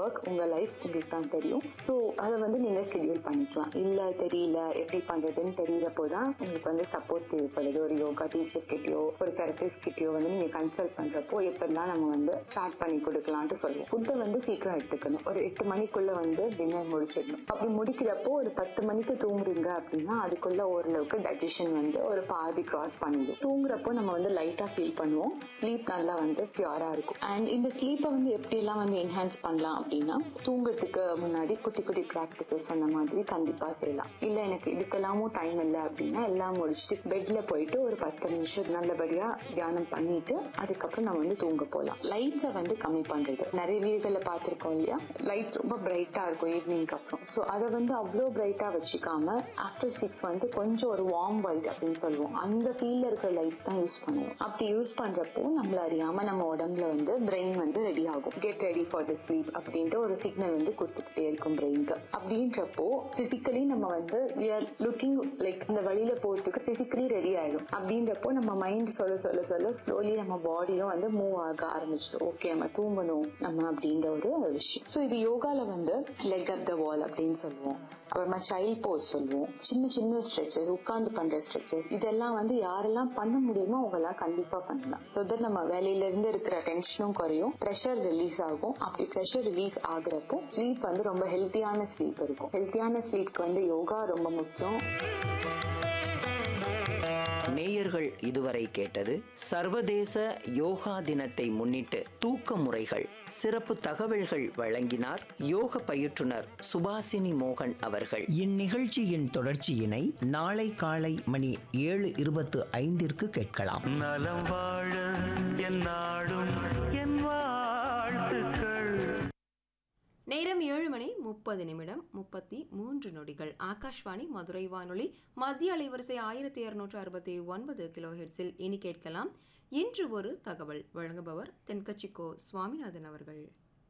work உங்க life உங்களுக்கு தான் தெரியும் ஸோ அதை வந்து நீங்க ஸ்கெடியூல் பண்ணிக்கலாம் இல்ல தெரியல எப்படி பண்றதுன்னு தெரியறப்போ தான் உங்களுக்கு வந்து சப்போர்ட் தேவைப்படுது ஒரு யோகா டீச்சர் கிட்டயோ ஒரு தெரபிஸ்ட் கிட்டயோ வந்து நீங்க கன்சல்ட் பண்றப்போ எப்படிலாம் நம்ம வந்து ஸ்டார்ட் பண்ணி கொடுக்கலாம்னு சொல்லுவோம் ஃபுட்டை வந்து சீக்கிரம் எடுத்துக்கணும் ஒரு எட்டு மணிக்குள்ள வந்து டின்னர் முடிச்சிடணும் அப்படி முடிக்கிறப்போ ஒரு பத்து மணிக்கு தூங்குறீங்க அப்படின்னா அதுக்குள்ள ஓரளவுக்கு டைஜஷன் வந்து ஒரு பாதி கிராஸ் பண்ணிடும் தூங்குறப்போ நம்ம வந்து லைட்டா ஃபீல் பண்ணுவோம் ஸ்லீப் நல்லா வந்து பியூரா இருக்கும் அண்ட் இந்த ஸ்லீப்பை வந்து எப்படி எல்லாம் வந்து என்ஹான்ஸ் பண்ணலாம் அப்படின்னா தூங்குறதுக்கு முன்னாடி குட்டி குட்டி ப்ராக்டிசஸ் சொன்ன மாதிரி கண்டிப்பா செய்யலாம் இல்ல எனக்கு இதுக்கெல்லாமும் டைம் இல்லை அப்படின்னா எல்லாம் முடிச்சுட்டு பெட்ல போயிட்டு ஒரு பத்து நிமிஷம் நல்லபடியா தியானம் பண்ணிட்டு அதுக்கப்புறம் நம்ம வந்து தூங்க போகலாம் லைட்ஸை வந்து கம்மி பண்றது நிறைய வீடுகளில் பார்த்திருக்கோம் இல்லையா லைட்ஸ் ரொம்ப பிரைட்டா இருக்கும் ஈவினிங்க்கு அப்புறம் ஸோ அதை வந்து அவ்வளோ பிரைட்டா வச்சுக்காம ஆஃப்டர் சிக்ஸ் வந்து கொஞ்சம் ஒரு வார்ம் ஒயிட் அப்படின்னு சொல்லுவோம் அந்த ஃபீல்ல இருக்கிற லைட்ஸ் தான் யூஸ் பண்ணுவோம் அப்படி யூஸ் பண்றப்போ நம்மள அறியாம நம்ம உடம்புல வந்து பிரெயின் வந்து ரெடி ஆகும் get ready for the sleep அப்படின்ட்டு ஒரு சிக்னல் வந்து கொடுத்துக்கிட்டே இருக்கும் பிரெயின்க்கு அப்படின்றப்போ பிசிக்கலி நம்ம வந்து லுக்கிங் லைக் இந்த வழியில போறதுக்கு பிசிக்கலி ரெடி ஆயிடும் அப்படின்றப்போ நம்ம மைண்ட் சொல்ல சொல்ல சொல்ல ஸ்லோலி நம்ம பாடியும் வந்து மூவ் ஆக ஆரம்பிச்சிடும் ஓகே நம்ம தூங்கணும் நம்ம அப்படின்ற ஒரு விஷயம் ஸோ இது யோகால வந்து லெக் அப் த வால் அப்படின்னு சொல்லுவோம் அப்புறமா சைல்ட் போஸ் சொல்லுவோம் சின்ன சின்ன ஸ்ட்ரெச்சஸ் உட்கார்ந்து பண்ற ஸ்ட்ரெச்சஸ் இதெல்லாம் வந்து யாரெல்லாம் பண்ண முடியுமோ அவங்கெல்லாம் கண்டிப்பா பண்ணலாம் ஸோ தட் நம்ம வேலையில இருந்து இருக்கிற டென்ஷனும் குறையும் ப்ரெஷர் ரிலீஸ் ஆகும் அப்படி ப்ரெஷர் ரிலீஸ் ஆகுறப்போ ஸ்லீப் வந்து ரொம்ப ஹெல்த்தியான ஸ்லீப் இருக்கும் ஹெல்த்தியான ஸ்லீப்க்கு வந்து யோகா ரொம்ப முக்கியம் நேயர்கள் இதுவரை கேட்டது சர்வதேச யோகா தினத்தை முன்னிட்டு தூக்க முறைகள் சிறப்பு தகவல்கள் வழங்கினார் யோக பயிற்றுனர் சுபாசினி மோகன் அவர்கள் இந்நிகழ்ச்சியின் தொடர்ச்சியினை நாளை காலை மணி ஏழு இருபத்து ஐந்திற்கு கேட்கலாம் நலம் வாழ என் நாடும் என் வாழ்த்துக்கள் நேரம் ஏழு மணி முப்பது நிமிடம் முப்பத்தி மூன்று நொடிகள் ஆகாஷ்வாணி மதுரை வானொலி மத்திய அலைவரிசை ஆயிரத்தி இருநூற்று அறுபத்தி ஒன்பது கிலோ ஹெட்ஸில் இனி கேட்கலாம் இன்று ஒரு தகவல் வழங்குபவர் தென்கட்சிக்கோ சுவாமிநாதன் அவர்கள்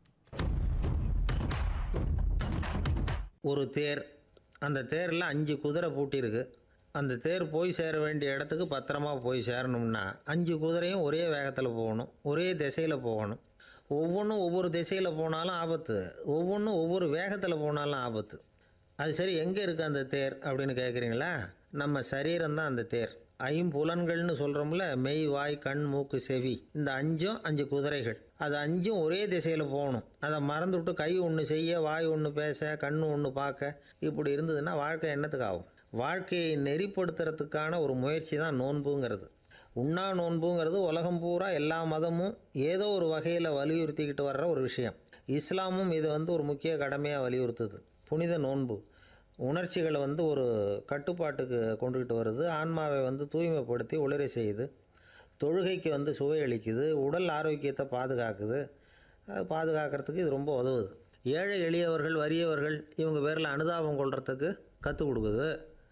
ஒரு தேர் அந்த தேரில் அஞ்சு குதிரை பூட்டியிருக்கு அந்த தேர் போய் சேர வேண்டிய இடத்துக்கு பத்திரமா போய் சேரணும்னா அஞ்சு குதிரையும் ஒரே வேகத்தில் போகணும் ஒரே திசையில் போகணும் ஒவ்வொன்றும் ஒவ்வொரு திசையில் போனாலும் ஆபத்து ஒவ்வொன்றும் ஒவ்வொரு வேகத்தில் போனாலும் ஆபத்து அது சரி எங்கே இருக்குது அந்த தேர் அப்படின்னு கேட்குறீங்களா நம்ம சரீரம் தான் அந்த தேர் ஐம்புலன்கள்னு சொல்கிறோம்ல மெய் வாய் கண் மூக்கு செவி இந்த அஞ்சும் அஞ்சு குதிரைகள் அது அஞ்சும் ஒரே திசையில் போகணும் அதை மறந்துவிட்டு கை ஒன்று செய்ய வாய் ஒன்று பேச கண் ஒன்று பார்க்க இப்படி இருந்ததுன்னா வாழ்க்கை என்னத்துக்கு ஆகும் வாழ்க்கையை நெறிப்படுத்துறதுக்கான ஒரு முயற்சி தான் நோன்புங்கிறது உண்ணா நோன்புங்கிறது உலகம் பூரா எல்லா மதமும் ஏதோ ஒரு வகையில் வலியுறுத்திக்கிட்டு வர்ற ஒரு விஷயம் இஸ்லாமும் இதை வந்து ஒரு முக்கிய கடமையாக வலியுறுத்துது புனித நோன்பு உணர்ச்சிகளை வந்து ஒரு கட்டுப்பாட்டுக்கு கொண்டுகிட்டு வருது ஆன்மாவை வந்து தூய்மைப்படுத்தி ஒளிரை செய்யுது தொழுகைக்கு வந்து சுவை அளிக்குது உடல் ஆரோக்கியத்தை பாதுகாக்குது அது பாதுகாக்கிறதுக்கு இது ரொம்ப உதவுது ஏழை எளியவர்கள் வறியவர்கள் இவங்க பேரில் அனுதாபம் கொள்றதுக்கு கற்றுக் கொடுக்குது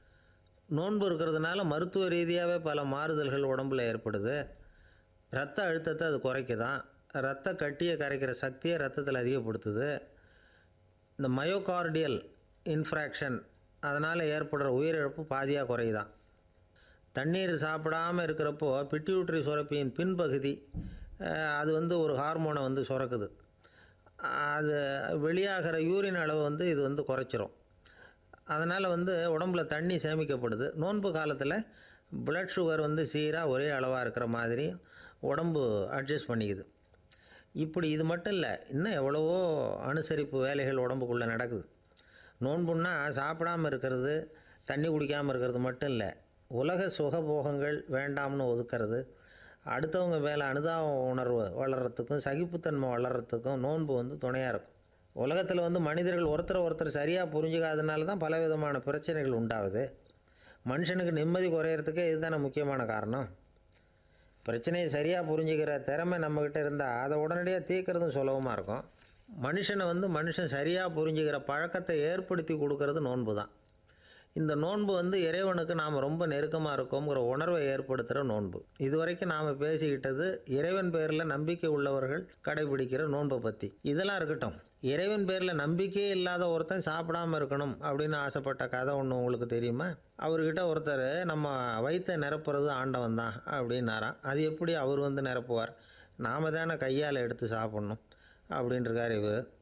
நோன்பு இருக்கிறதுனால மருத்துவ ரீதியாகவே பல மாறுதல்கள் உடம்புல ஏற்படுது ரத்த அழுத்தத்தை அது குறைக்குதான் ரத்த கட்டியை கரைக்கிற சக்தியை ரத்தத்தில் அதிகப்படுத்துது இந்த மயோகார்டியல் இன்ஃப்ராக்ஷன் அதனால் ஏற்படுற உயிரிழப்பு பாதியாக குறையுதான் தண்ணீர் சாப்பிடாமல் இருக்கிறப்போ பிட்யூட்ரி சுரப்பியின் பின்பகுதி அஹ், அது வந்து ஒரு ஹார்மோனை வந்து சுரக்குது அது வெளியாகிற யூரின் அளவு வந்து இது வந்து குறைச்சிரும் அதனால் வந்து உடம்புல தண்ணி சேமிக்கப்படுது நோன்பு காலத்தில் blood சுகர் வந்து சீராக ஒரே அளவாக இருக்கிற மாதிரி உடம்பு அட்ஜஸ்ட் பண்ணிக்குது இப்படி இது மட்டும் இல்லை இன்னும் எவ்வளவோ அனுசரிப்பு வேலைகள் உடம்புக்குள்ளே நடக்குது நோன்புன்னா சாப்பிடாம இருக்கிறது தண்ணி குடிக்காமல் இருக்கிறது மட்டும் இல்லை உலக சுகபோகங்கள் வேண்டாம்னு ஒதுக்கிறது அடுத்தவங்க மேலே அனுதாப உணர்வு வளர்கிறதுக்கும் சகிப்புத்தன்மை வளர்கிறதுக்கும் நோன்பு வந்து துணையாக இருக்கும் உலகத்தில் வந்து மனிதர்கள் ஒருத்தரை ஒருத்தர் சரியாக புரிஞ்சுக்காதனால தான் பலவிதமான பிரச்சனைகள் உண்டாகுது மனுஷனுக்கு நிம்மதி குறையிறதுக்கே இதுதானே முக்கியமான காரணம் பிரச்சனையை சரியாக புரிஞ்சுக்கிற திறமை நம்மக்கிட்ட இருந்தால் அதை உடனடியாக தீர்க்கறதும் சுலபமாக இருக்கும் மனுஷனை வந்து மனுஷன் சரியாக புரிஞ்சுக்கிற பழக்கத்தை ஏற்படுத்தி கொடுக்கறது நோன்பு தான் இந்த நோன்பு வந்து இறைவனுக்கு நாம் ரொம்ப நெருக்கமாக இருக்கோங்கிற உணர்வை ஏற்படுத்துகிற நோன்பு இதுவரைக்கும் நாம் பேசிக்கிட்டது இறைவன் பேரில் நம்பிக்கை உள்ளவர்கள் கடைபிடிக்கிற நோன்பை பற்றி இதெல்லாம் இருக்கட்டும் இறைவன் பேரில் நம்பிக்கையே இல்லாத ஒருத்தன் சாப்பிடாம இருக்கணும் அப்படின்னு ஆசைப்பட்ட கதை ஒன்று உங்களுக்கு தெரியுமா அவர்கிட்ட ஒருத்தர் நம்ம வயிற்றை நிரப்புறது ஆண்டவன் தான் அப்படின்னாராம் அது எப்படி அவர் வந்து நிரப்புவார் நாம தானே கையால் எடுத்து சாப்பிட்ணும் அப்படின்ட்டுருக்கார் இவர்